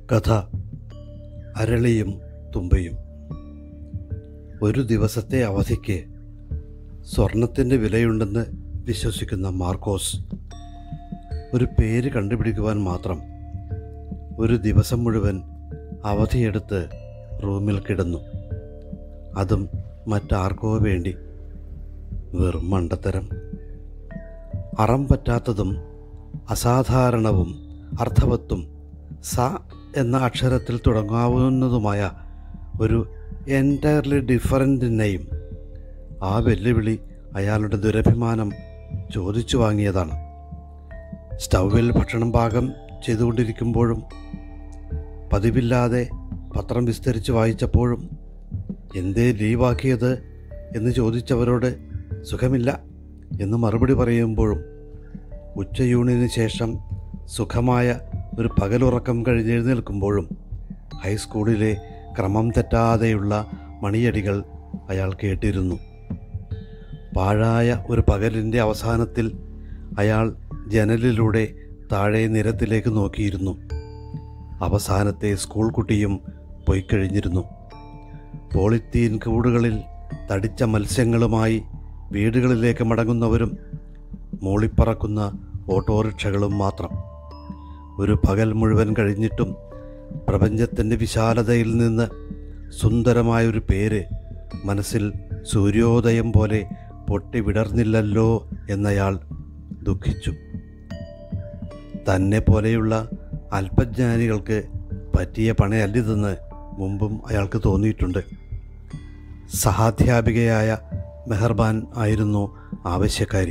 കഥ അരളിയും തുമ്പയും ഒരു ദിവസത്തെ അവധിക്ക് സ്വർണത്തിൻ്റെ വിലയുണ്ടെന്ന് വിശ്വസിക്കുന്ന മാർക്കോസ് ഒരു പേര് കണ്ടുപിടിക്കുവാൻ മാത്രം ഒരു ദിവസം മുഴുവൻ അവധിയെടുത്ത് റൂമിൽ കിടന്നു അതും മറ്റാർക്കോ വേണ്ടി വെറും മണ്ടത്തരം അറം പറ്റാത്തതും അസാധാരണവും അർത്ഥവത്തും സ എന്ന അക്ഷരത്തിൽ തുടങ്ങാവുന്നതുമായ ഒരു എൻറ്റയർലി ഡിഫറൻറ്റ് നെയിം ആ വെല്ലുവിളി അയാളുടെ ദുരഭിമാനം ചോദിച്ചു വാങ്ങിയതാണ് സ്റ്റൗവിൽ ഭക്ഷണം പാകം ചെയ്തുകൊണ്ടിരിക്കുമ്പോഴും പതിവില്ലാതെ പത്രം വിസ്തരിച്ച് വായിച്ചപ്പോഴും എന്തേ ലീവാക്കിയത് എന്ന് ചോദിച്ചവരോട് സുഖമില്ല എന്ന് മറുപടി പറയുമ്പോഴും ഉച്ചയൂണിന് ശേഷം സുഖമായ ഒരു പകലുറക്കം കഴിഞ്ഞെഴുന്നേൽക്കുമ്പോഴും ഹൈസ്കൂളിലെ ക്രമം തെറ്റാതെയുള്ള മണിയടികൾ അയാൾ കേട്ടിരുന്നു പാഴായ ഒരു പകലിൻ്റെ അവസാനത്തിൽ അയാൾ ജനലിലൂടെ താഴെ നിരത്തിലേക്ക് നോക്കിയിരുന്നു അവസാനത്തെ സ്കൂൾ കുട്ടിയും പോയിക്കഴിഞ്ഞിരുന്നു പോളിത്തീൻ കൂടുകളിൽ തടിച്ച മത്സ്യങ്ങളുമായി വീടുകളിലേക്ക് മടങ്ങുന്നവരും മൂളിപ്പറക്കുന്ന ഓട്ടോറിക്ഷകളും മാത്രം ഒരു പകൽ മുഴുവൻ കഴിഞ്ഞിട്ടും പ്രപഞ്ചത്തിൻ്റെ വിശാലതയിൽ നിന്ന് സുന്ദരമായൊരു പേര് മനസ്സിൽ സൂര്യോദയം പോലെ പൊട്ടി വിടർന്നില്ലല്ലോ എന്നയാൾ ദുഃഖിച്ചു തന്നെ പോലെയുള്ള അല്പജ്ഞാനികൾക്ക് പറ്റിയ പണയല്ലിതെന്ന് മുമ്പും അയാൾക്ക് തോന്നിയിട്ടുണ്ട് സഹാധ്യാപികയായ മെഹർബാൻ ആയിരുന്നു ആവശ്യക്കാരി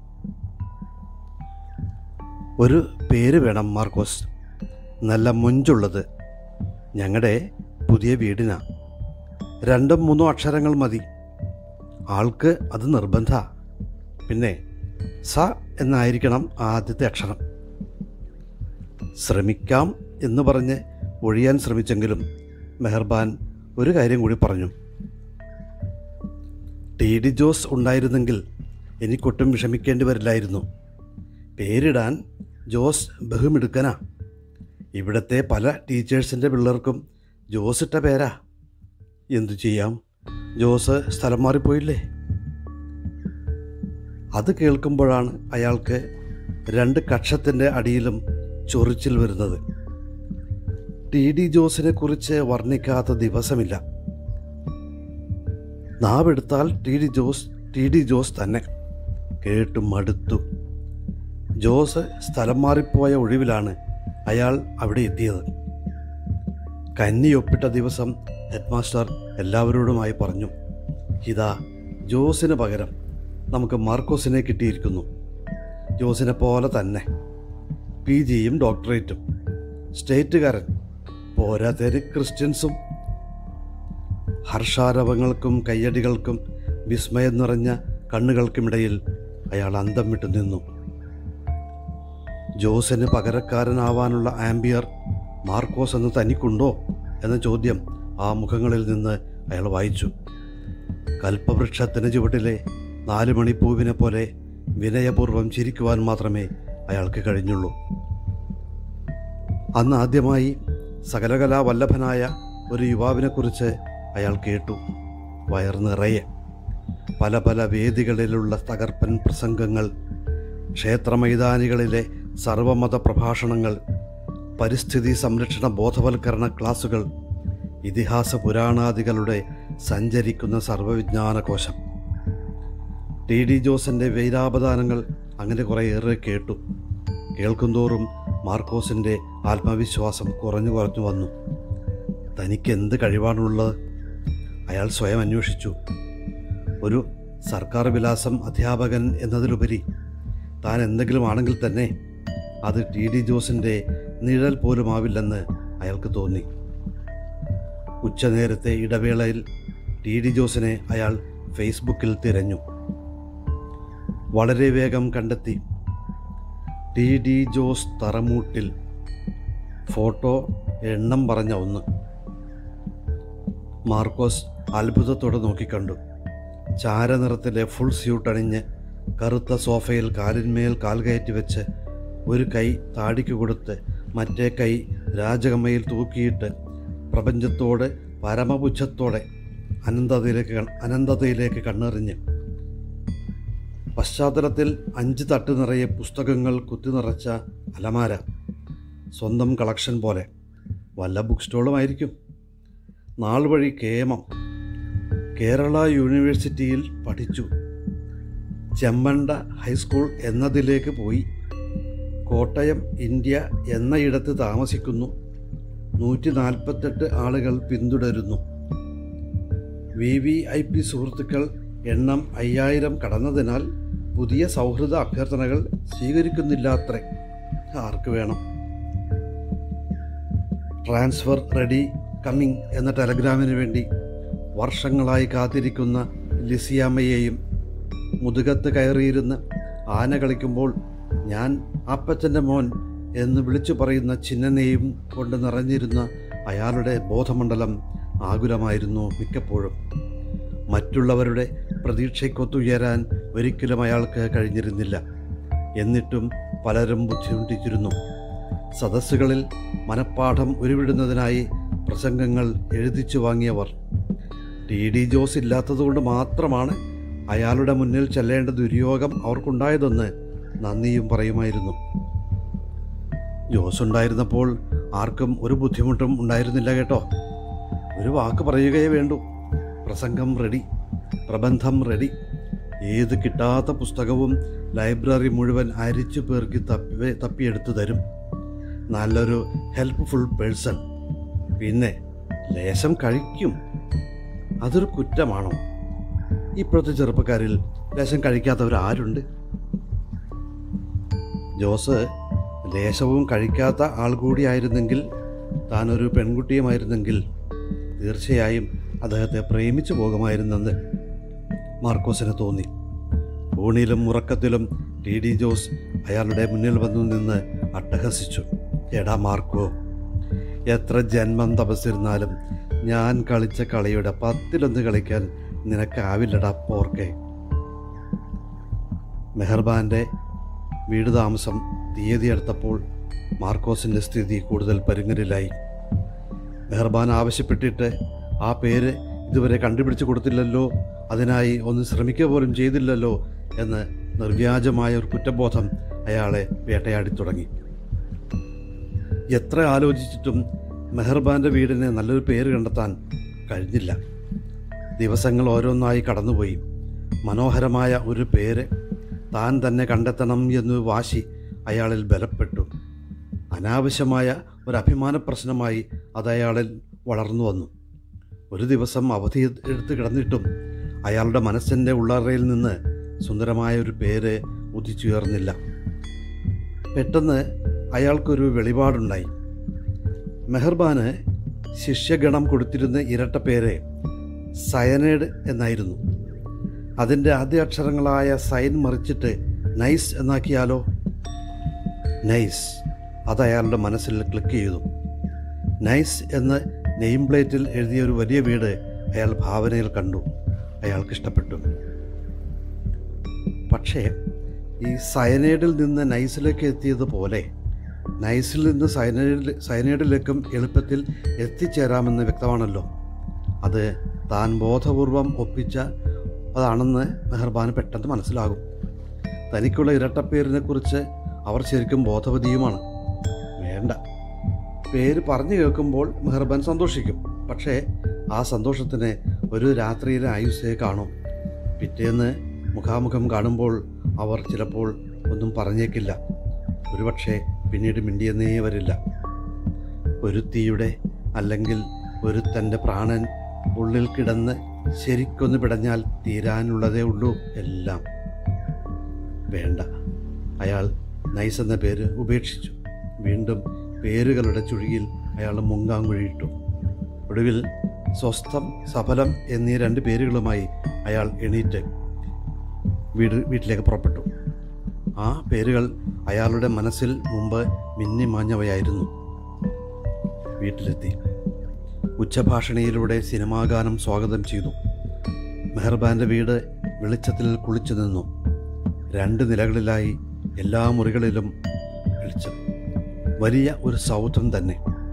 ഒരു പേര് വേണം മാർക്കോസ് നല്ല മുഞ്ചുള്ളത് ഞങ്ങളുടെ പുതിയ വീടിനാ രണ്ടും മൂന്നോ അക്ഷരങ്ങൾ മതി ആൾക്ക് അത് നിർബന്ധ പിന്നെ സ എന്നായിരിക്കണം ആദ്യത്തെ അക്ഷരം ശ്രമിക്കാം എന്ന് പറഞ്ഞ് ഒഴിയാൻ ശ്രമിച്ചെങ്കിലും മെഹർബാൻ ഒരു കാര്യം കൂടി പറഞ്ഞു ടി ഡി ജോസ് ഉണ്ടായിരുന്നെങ്കിൽ എനിക്കൊട്ടും വിഷമിക്കേണ്ടി വരില്ലായിരുന്നു പേരിടാൻ ജോസ് ബഹുമിടുക്കനാ ഇവിടത്തെ പല ടീച്ചേഴ്സിൻ്റെ പിള്ളേർക്കും ജോസ് ഇട്ട പേരാ എന്തു ചെയ്യാം ജോസ് സ്ഥലം മാറിപ്പോയില്ലേ അത് കേൾക്കുമ്പോഴാണ് അയാൾക്ക് രണ്ട് കക്ഷത്തിൻ്റെ അടിയിലും ചൊറിച്ചിൽ വരുന്നത് ടി ഡി ജോസിനെ കുറിച്ച് വർണ്ണിക്കാത്ത ദിവസമില്ല നാവെടുത്താൽ T D Jose T D Jose തന്നെ കേട്ടു മടുത്തു ജോസ് സ്ഥലം മാറിപ്പോയ ഒഴിവിലാണ് അയാൾ അവിടെ എത്തിയത് കന്നി ഒപ്പിട്ട ദിവസം ഹെഡ്മാസ്റ്റർ എല്ലാവരോടുമായി പറഞ്ഞു ഇതാ ജോസിന് പകരം നമുക്ക് മാർക്കോസിനെ കിട്ടിയിരിക്കുന്നു ജോസിനെ പോലെ തന്നെ പി ജിയും ഡോക്ടറേറ്റും സ്റ്റേറ്റുകാരൻ പോരാത്തേര് ക്രിസ്ത്യൻസും ഹർഷാരവങ്ങൾക്കും കയ്യടികൾക്കും വിസ്മയം നിറഞ്ഞ കണ്ണുകൾക്കുമിടയിൽ അയാൾ അന്തം വിട്ടു നിന്നു ജോസിന് പകരക്കാരനാവാനുള്ള ആംബിയർ മാർക്കോസ് എന്ന് തനിക്കുണ്ടോ എന്ന ചോദ്യം ആ മുഖങ്ങളിൽ നിന്ന് അയാൾ വായിച്ചു കൽപ്പവൃക്ഷത്തിന് ചുവട്ടിലെ നാല് മണിപ്പൂവിനെ പോലെ വിനയപൂർവ്വം ചിരിക്കുവാൻ മാത്രമേ അയാൾക്ക് കഴിഞ്ഞുള്ളൂ അന്ന് ആദ്യമായി സകലകലാ വല്ലഭനായ ഒരു യുവാവിനെക്കുറിച്ച് അയാൾ കേട്ടു വയർ നിറയെ പല പല വേദികളിലുള്ള തകർപ്പൻ പ്രസംഗങ്ങൾ ക്ഷേത്രമൈതാനികളിലെ സർവമത പ്രഭാഷണങ്ങൾ പരിസ്ഥിതി സംരക്ഷണ ബോധവൽക്കരണ ക്ലാസുകൾ ഇതിഹാസ പുരാണാദികളുടെ സഞ്ചരിക്കുന്ന സർവവിജ്ഞാന കോശം ടി ഡി ജോസിൻ്റെ വീരാപദാനങ്ങൾ അങ്ങനെ കുറേയേറെ കേട്ടു കേൾക്കുന്തോറും മാർക്കോസിൻ്റെ ആത്മവിശ്വാസം കുറഞ്ഞു കുറഞ്ഞു വന്നു തനിക്ക് എന്ത് കഴിവാണുള്ളത് അയാൾ സ്വയം അന്വേഷിച്ചു ഒരു സർക്കാർ വിലാസം അധ്യാപകൻ എന്നതിലുപരി താൻ എന്തെങ്കിലും ആണെങ്കിൽ തന്നെ അത് ടി ഡി ജോസിൻ്റെ നിഴൽ പോലുമാവില്ലെന്ന് അയാൾക്ക് തോന്നി ഉച്ചനേരത്തെ ഇടവേളയിൽ ടി ഡി ജോസിനെ അയാൾ ഫേസ്ബുക്കിൽ തിരഞ്ഞു വളരെ വേഗം കണ്ടെത്തി ടി ഡി ജോസ് തറമൂട്ടിൽ ഫോട്ടോ എണ്ണം പറഞ്ഞ ഒന്ന് മാർക്കോസ് അത്ഭുതത്തോടെ നോക്കിക്കണ്ടു ചാരനിറത്തിലെ ഫുൾ സ്യൂട്ട് അണിഞ്ഞ് കറുത്ത സോഫയിൽ കാലിന്മേൽ കാൽ കയറ്റി വെച്ച് ഒരു കൈ താടിക്ക് കൊടുത്ത് മറ്റേ കൈ രാജകമ്മയിൽ തൂക്കിയിട്ട് പ്രപഞ്ചത്തോട് പരമപുച്ഛത്തോടെ അനന്തതയിലേക്ക് കൺ- അനന്തതയിലേക്ക് കണ്ണെറിഞ്ഞ് പശ്ചാത്തലത്തിൽ അഞ്ച് തട്ട് നിറയെ പുസ്തകങ്ങൾ കുത്തി നിറച്ച അലമാര സ്വന്തം കളക്ഷൻ പോലെ വല്ല ബുക്ക് സ്റ്റോളുമായിരിക്കും നാൾ വഴി കേമം കേരള യൂണിവേഴ്സിറ്റിയിൽ പഠിച്ചു ചെമ്മണ്ട ഹൈസ്കൂൾ എന്നതിലേക്ക് പോയി കോട്ടയം ഇന്ത്യ എന്ന ഇടത്ത് താമസിക്കുന്നു നൂറ്റി നാൽപ്പത്തെട്ട് ആളുകൾ പിന്തുടരുന്നു വി വി ഐ പി സുഹൃത്തുക്കൾ എണ്ണം അയ്യായിരം കടന്നതിനാൽ പുതിയ സൗഹൃദ അഭ്യർത്ഥനകൾ സ്വീകരിക്കുന്നില്ലാത്രേ ആർക്ക് വേണം ട്രാൻസ്ഫർ റെഡി കമ്മിങ് എന്ന ടെലഗ്രാമിന് വേണ്ടി വർഷങ്ങളായി കാത്തിരിക്കുന്ന ലിസിയാമ്മയെയും മുതുകത്ത് കയറിയിരുന്ന് ആന കളിക്കുമ്പോൾ ഞാൻ അപ്പച്ചൻ്റെ മോൻ എന്ന് വിളിച്ചു പറയുന്ന ചിഹ്നനെയും കൊണ്ട് നിറഞ്ഞിരുന്ന അയാളുടെ ബോധമണ്ഡലം ആകുലമായിരുന്നു മിക്കപ്പോഴും മറ്റുള്ളവരുടെ പ്രതീക്ഷയ്ക്കൊത്തുയരാൻ ഒരിക്കലും അയാൾക്ക് കഴിഞ്ഞിരുന്നില്ല എന്നിട്ടും പലരും ബുദ്ധിമുട്ടിച്ചിരുന്നു സദസ്സുകളിൽ മനഃപ്പാഠം ഉരുവിടുന്നതിനായി പ്രസംഗങ്ങൾ എഴുതിച്ചു വാങ്ങിയവർ ടി ഡി ജോസ് ഇല്ലാത്തതുകൊണ്ട് മാത്രമാണ് അയാളുടെ മുന്നിൽ ചെല്ലേണ്ട ദുര്യോഗം അവർക്കുണ്ടായതെന്ന് നന്ദിയും പറയുമായിരുന്നു ജോസ് ഉണ്ടായിരുന്നപ്പോൾ ആർക്കും ഒരു ബുദ്ധിമുട്ടും ഉണ്ടായിരുന്നില്ല കേട്ടോ ഒരു വാക്ക് പറയുകയേ വേണ്ടൂ പ്രസംഗം റെഡി പ്രബന്ധം റെഡി ഏത് കിട്ടാത്ത പുസ്തകവും ലൈബ്രറി മുഴുവൻ അരിച്ചു പേർക്ക് തപ്പി തപ്പിയെടുത്തു തരും നല്ലൊരു ഹെൽപ്ഫുൾ പേഴ്സൺ പിന്നെ ലേശം കഴിക്കും അതൊരു കുറ്റമാണോ ഇപ്പോഴത്തെ ചെറുപ്പക്കാരിൽ ലേശം കഴിക്കാത്തവർ ആരുണ്ട് ജോസ് ലേശവും കഴിക്കാത്ത ആൾ കൂടിയായിരുന്നെങ്കിൽ താനൊരു പെൺകുട്ടിയുമായിരുന്നെങ്കിൽ തീർച്ചയായും അദ്ദേഹത്തെ പ്രേമിച്ചു പോകുമായിരുന്നെന്ന് മാർക്കോസിന് തോന്നി ഊണിലും ഉറക്കത്തിലും ടി ഡി ജോസ് അയാളുടെ മുന്നിൽ വന്നു നിന്ന് അട്ടഹസിച്ചു എടാ മാർക്കോ എത്ര ജന്മം തപസ്സിരുന്നാലും ഞാൻ കളിച്ച കളിയുടെ പത്തിലൊന്ന് കളിക്കാൻ നിനക്കാവില്ലടാ പോർക്കെ മെഹർബാന്റെ വീട് താമസം തീയതി എടുത്തപ്പോൾ മാർക്കോസിൻ്റെ സ്ഥിതി കൂടുതൽ പരുങ്ങലിലായി മെഹർബാൻ ആവശ്യപ്പെട്ടിട്ട് ആ പേര് ഇതുവരെ കണ്ടുപിടിച്ചു കൊടുത്തില്ലല്ലോ അതിനായി ഒന്ന് ശ്രമിക്കുക പോലും ചെയ്തില്ലല്ലോ എന്ന് നിർവ്യാജമായ ഒരു കുറ്റബോധം അയാളെ വേട്ടയാടി തുടങ്ങി എത്ര ആലോചിച്ചിട്ടും മെഹർബാന്റെ വീടിന് നല്ലൊരു പേര് കണ്ടെത്താൻ കഴിഞ്ഞില്ല ദിവസങ്ങൾ ഓരോന്നായി കടന്നുപോയി മനോഹരമായ ഒരു പേര് താൻ തന്നെ കണ്ടെത്തണം എന്ന് വാശി അയാളിൽ ബലപ്പെട്ടു അനാവശ്യമായ ഒരു അഭിമാന പ്രശ്നമായി അത് അയാളിൽ വളർന്നു വന്നു ഒരു ദിവസം അവധി എടുത്ത് കിടന്നിട്ടും അയാളുടെ മനസ്സിൻ്റെ ഉള്ളറയിൽ നിന്ന് സുന്ദരമായ ഒരു പേര് ഉദിച്ചുയർന്നില്ല പെട്ടെന്ന് അയാൾക്കൊരു വെളിപാടുണ്ടായി മെഹർബാന് ശിഷ്യഗണം കൊടുത്തിരുന്ന ഇരട്ട പേര് സയനൈഡ് എന്നായിരുന്നു അതിൻ്റെ ആദ്യ അക്ഷരങ്ങളായ സൈൻ മറിച്ചിട്ട് നൈസ് എന്നാക്കിയാലോ നൈസ് അത് അയാളുടെ മനസ്സിൽ ക്ലിക്ക് ചെയ്തു നൈസ് എന്ന് നെയിം പ്ലേറ്റിൽ എഴുതിയ ഒരു വലിയ വീട് അയാൾ ഭാവനയിൽ കണ്ടു അയാൾക്ക് ഇഷ്ടപ്പെട്ടു പക്ഷേ ഈ സയനൈഡിൽ നിന്ന് നൈസിലേക്ക് എത്തിയതുപോലെ നൈസിൽ നിന്ന് സയനൈഡിൽ സയനൈഡിലേക്കും എളുപ്പത്തിൽ എത്തിച്ചേരാമെന്ന് വ്യക്തമാണല്ലോ അത് താൻ ബോധപൂർവം ഒപ്പിച്ച അതാണെന്ന് മെഹർബാന് പെട്ടെന്ന് മനസ്സിലാകും തനിക്കുള്ള ഇരട്ടപ്പേരിനെ കുറിച്ച് അവർ ശരിക്കും ബോധവതിയുമാണ് വേണ്ട പേര് പറഞ്ഞു കേൾക്കുമ്പോൾ മെഹർബാൻ സന്തോഷിക്കും പക്ഷേ ആ സന്തോഷത്തിന് ഒരു രാത്രിയിലെ ആയുസ്സേ കാണും പിറ്റേന്ന് മുഖാമുഖം കാണുമ്പോൾ അവർ ചിലപ്പോൾ ഒന്നും പറഞ്ഞേക്കില്ല ഒരുപക്ഷെ പിന്നീട് മിണ്ടിയെന്നേ വരില്ല ഒരുത്തിയുടെ അല്ലെങ്കിൽ ഒരുത്തൻ്റെ പ്രാണൻ ഉള്ളിൽ കിടന്ന് ശരിക്കൊന്ന് പിടഞ്ഞാൽ തീരാനുള്ളതേ ഉള്ളൂ എല്ലാം വേണ്ട അയാൾ നൈസ് എന്ന പേര് ഉപേക്ഷിച്ചു വീണ്ടും പേരുകളുടെ ചുഴിയിൽ അയാൾ മുങ്ങാങ്കുഴിയിട്ടു ഒടുവിൽ സ്വസ്ഥം സഫലം എന്നീ രണ്ട് പേരുകളുമായി അയാൾ എണീറ്റ് വീട് വീട്ടിലേക്ക് പുറപ്പെട്ടു ആ പേരുകൾ അയാളുടെ മനസ്സിൽ മുമ്പ് മിന്നിമാഞ്ഞവയായിരുന്നു വീട്ടിലെത്തി ഉച്ചഭാഷണിയിലൂടെ സിനിമാഗാനം സ്വാഗതം ചെയ്തു മെഹർബാന്റെ വീട് വെളിച്ചത്തിൽ കുളിച്ചു നിന്നു രണ്ട് നിലകളിലായി എല്ലാ മുറികളിലും വെളിച്ചം വലിയ ഒരു സൗധം തന്നെ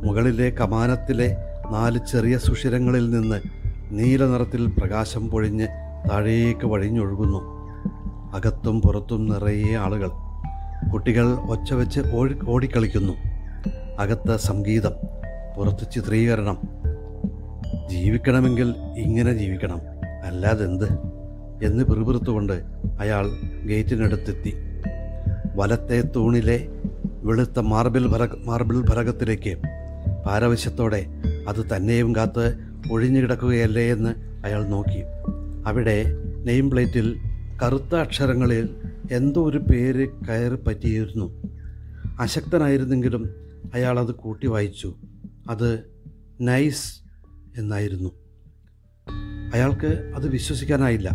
മുകളിലെ കമാനത്തിലെ നാല് ചെറിയ സുഷിരങ്ങളിൽ നിന്ന് നീല നിറത്തിൽ പ്രകാശം പൊഴിഞ്ഞ് താഴേക്ക് വഴിഞ്ഞൊഴുകുന്നു അകത്തും പുറത്തും നിറയെ ആളുകൾ കുട്ടികൾ ഒച്ച വെച്ച് ഓടി ഓടിക്കളിക്കുന്നു അകത്ത് സംഗീതം പുറത്ത് ചിത്രീകരണം ജീവിക്കണമെങ്കിൽ ഇങ്ങനെ ജീവിക്കണം അല്ലാതെന്ത് എന്ന് പിറുപിറുത്തുകൊണ്ട് അയാൾ ഗേറ്റിനടുത്തെത്തി വലത്തെ തൂണിലെ വെളുത്ത മാർബിൾ ഭര മാർബിൾ ഭരകത്തിലേക്ക് പാരവശ്യത്തോടെ അത് തന്നെയും കാത്ത് ഒഴിഞ്ഞു കിടക്കുകയല്ലേ എന്ന് അയാൾ നോക്കി അവിടെ നെയിം പ്ലേറ്റിൽ കറുത്ത അക്ഷരങ്ങളിൽ എന്തോ ഒരു പേര് കയറി പറ്റിയിരുന്നു അശക്തനായിരുന്നെങ്കിലും അയാൾ അത് കൂട്ടി വായിച്ചു അത് നൈസ് എന്നായിരുന്നു അയാൾക്ക് അത് വിശ്വസിക്കാനായില്ല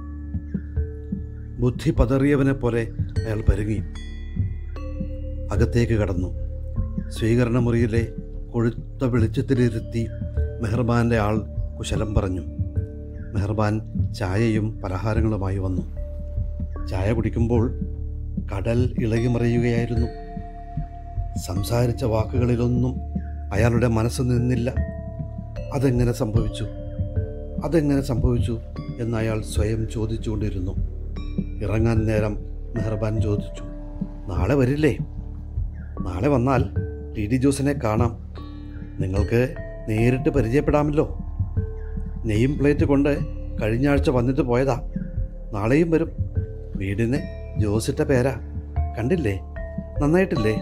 ബുദ്ധി പതറിയവനെ പോലെ അയാൾ പരുങ്ങി അകത്തേക്ക് കടന്നു സ്വീകരണ മുറിയിലെ കൊഴുത്ത വെളിച്ചത്തിലിരുത്തി മെഹർബാൻ്റെ ആൾ കുശലം പറഞ്ഞു മെഹർബാൻ ചായയും പലഹാരങ്ങളുമായി വന്നു ചായ കുടിക്കുമ്പോൾ കടൽ ഇളകിമറിയുകയായിരുന്നു സംസാരിച്ച വാക്കുകളിലൊന്നും അയാളുടെ മനസ്സ് നിന്നില്ല അതെങ്ങനെ സംഭവിച്ചു അതെങ്ങനെ സംഭവിച്ചു എന്ന് അയാൾ സ്വയം ചോദിച്ചുകൊണ്ടിരുന്നു ഇറങ്ങാൻ നേരം മെഹർബാൻ ചോദിച്ചു നാളെ വരില്ലേ നാളെ വന്നാൽ ടി ഡി ജോസിനെ കാണാം നിങ്ങൾക്ക് നേരിട്ട് പരിചയപ്പെടാമല്ലോ നെയിം പ്ലേറ്റ് കൊണ്ട് കഴിഞ്ഞ ആഴ്ച വന്നിട്ട് പോയതാ നാളെയും വരും വീടിന് ജോസിട്ട പേരാ കണ്ടില്ലേ നന്നായിട്ടില്ലേ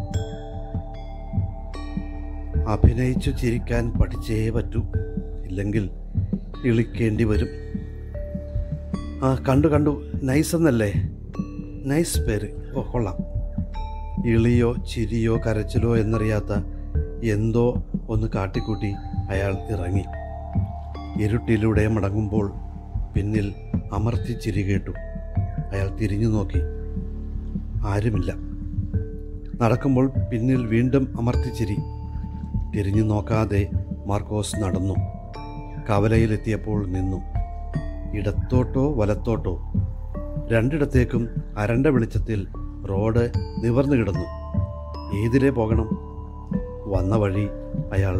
അഭിനയിച്ചു ചിരിക്കാൻ പഠിച്ചേ പറ്റൂ ഇല്ലെങ്കിൽ ഇളിക്കേണ്ടി വരും ആ കണ്ടു കണ്ടു നൈസ് എന്നല്ലേ നൈസ് പേര് ഓ കൊള്ളാം ഇളിയോ ചിരിയോ കരച്ചിലോ എന്നറിയാത്ത എന്തോ ഒന്ന് കാട്ടിക്കൂട്ടി അയാൾ ഇറങ്ങി ഇരുട്ടിലൂടെ മടങ്ങുമ്പോൾ പിന്നിൽ അമർത്തി ചിരി കേട്ടു അയാൾ തിരിഞ്ഞു നോക്കി ആരുമില്ല നടക്കുമ്പോൾ പിന്നിൽ വീണ്ടും അമർത്തി ചിരി തിരിഞ്ഞു നോക്കാതെ മാർക്കോസ് നടന്നു കവലയിലെത്തിയപ്പോൾ നിന്നു ഇടത്തോട്ടോ വലത്തോട്ടോ രണ്ടിടത്തേക്കും അരണ്ട വെളിച്ചത്തിൽ റോഡ് നിവർന്നു കിടന്നു ഏതിലേ പോകണം വന്ന വഴി അയാൾ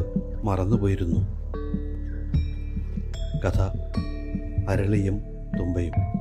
മറന്നുപോയിരുന്നു കഥ അരളിയും തുമ്പയും